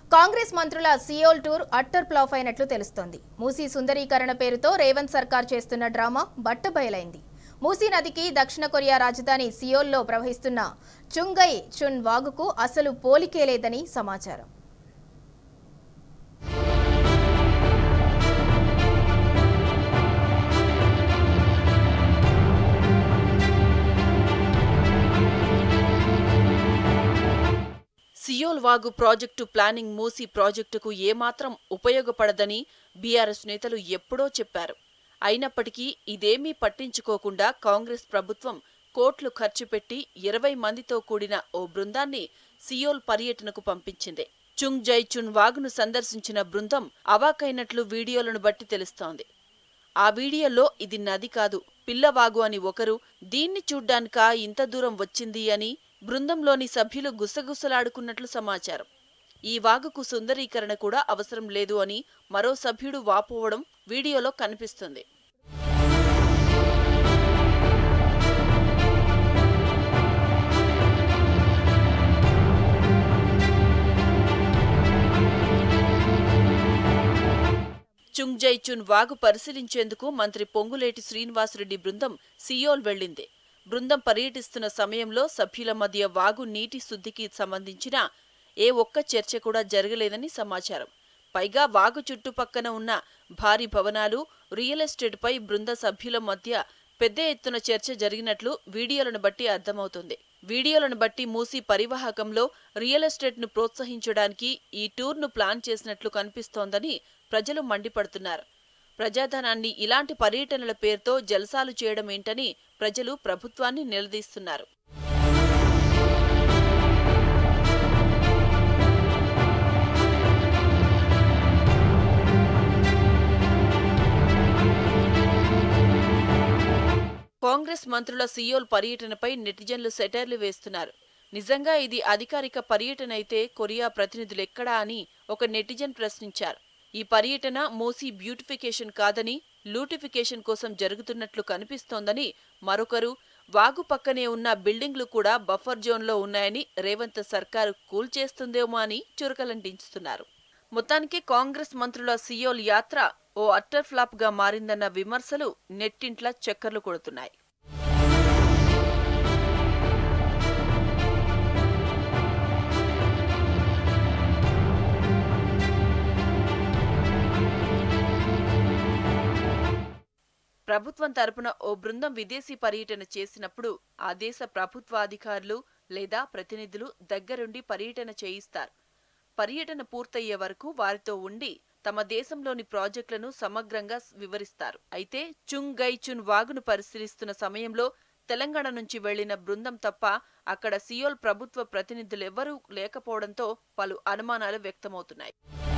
కాంగ్రెస్ మంత్రుల Seoul tour utter flop అయినట్లు తెలుస్తోంది మూసీ సుందరీకరణ పేరుతో రేవంత్ సర్కార్ చేస్తున్న డ్రామా బట్టబయలైంది మూసీ నదికి దక్షిణ కొరియా రాజధాని సియోల్లో ప్రవహిస్తున్న చుంగై చున్ వాగుకు అసలు పోలికే లేదని సమాచారం సియోల్ వాగు ప్రాజెక్టు ప్లానింగ్ మూసి ప్రాజెక్టుకు ఏమాత్రం ఉపయోగపడదని బీఆర్ఎస్ నేతలు ఎప్పుడో చెప్పారు అయినప్పటికీ ఇదేమీ పట్టించుకోకుండా కాంగ్రెస్ ప్రభుత్వం కోట్లు ఖర్చు పెట్టి ఇరవై మందితో కూడిన ఓ బృందాన్ని సియోల్ పర్యటనకు పంపించింది చుంగ్ జై చున్ వాగును సందర్శించిన బృందం అవాకైనట్లు వీడియోలను బట్టి తెలుస్తోంది ఆ వీడియోలో ఇది నది కాదు పిల్లవాగు అని ఒకరు దీన్ని చూడ్డానికా ఇంత దూరం వచ్చింది అని బృందంలోని సభ్యులు గుసగుసలాడుకున్నట్లు సమాచారం ఈ వాగుకు సుందరీకరణ కూడా అవసరం లేదు అని మరో సభ్యుడు వాపోవడం వీడియోలో కనిపిస్తుంది చుంగ్జై చున్ వాగు పరిశీలించేందుకు మంత్రి పొంగులేటి శ్రీనివాసరెడ్డి బృందం సియోల్ వెళ్లింది బృందం పర్యటిస్తున్న సమయంలో సభ్యుల మధ్య వాగు నీటి శుద్ధికి సంబంధించిన ఏ ఒక్క చర్చ కూడా జరగలేదని సమాచారం పైగా వాగు చుట్టుపక్కన ఉన్న భారీ భవనాలు రియల్ ఎస్టేట్పై బృంద సభ్యుల మధ్య పెద్ద ఎత్తున చర్చ జరిగినట్లు వీడియోలను బట్టి అర్థమవుతుంది వీడియోలను బట్టి మూసి పరివాహకంలో రియల్ ఎస్టేట్ను ప్రోత్సహించడానికి ఈ టూర్ను ప్లాన్ చేసినట్లు కనిపిస్తోందని ప్రజలు మండిపడుతున్నారు ప్రజాధనాన్ని ఇలాంటి పర్యటనల పేరుతో జలసాలు చేయడం ఏంటని ప్రజలు ప్రభుత్వాన్ని నిలదీస్తున్నారు కాంగ్రెస్ మంత్రుల సియోల్ పర్యటనపై నెటిజన్లు సెటైర్లు వేస్తున్నారు నిజంగా ఇది అధికారిక పర్యటన అయితే కొరియా ప్రతినిధులు ఎక్కడా అని ఒక నెటిజన్ ప్రశ్నించారు ఈ పర్యటన మూసీ బ్యూటిఫికేషన్ కాదని లూటిఫికేషన్ కోసం జరుగుతున్నట్లు కనిపిస్తోందని మరొకరు వాగు పక్కనే ఉన్న బిల్డింగ్లు కూడా బఫర్ జోన్లో ఉన్నాయని రేవంత్ సర్కారు కూల్చేస్తుందేమో అని చురకలంటించుతున్నారు మొత్తానికి కాంగ్రెస్ మంత్రుల సియోల్ యాత్ర ఓ అట్టర్ ఫ్లాప్ గా మారిందన్న విమర్శలు నెట్టింట్ల చక్కర్లు కొడుతున్నాయి ప్రభుత్వం తరపున ఓ బృందం విదేశీ పర్యటన చేసినప్పుడు ఆ దేశ ప్రభుత్వాధికారులు లేదా ప్రతినిధులు దగ్గరుండి పర్యటన చేయిస్తారు పర్యటన పూర్తయ్యే వరకు వారితో ఉండి తమ దేశంలోని ప్రాజెక్టులను సమగ్రంగా వివరిస్తారు అయితే చుంగ్ గై చున్ వాగును పరిశీలిస్తున్న సమయంలో తెలంగాణ నుంచి వెళ్లిన బృందం తప్ప అక్కడ సియోల్ ప్రభుత్వ ప్రతినిధులెవ్వరూ లేకపోవడంతో పలు అనుమానాలు వ్యక్తమవుతున్నాయి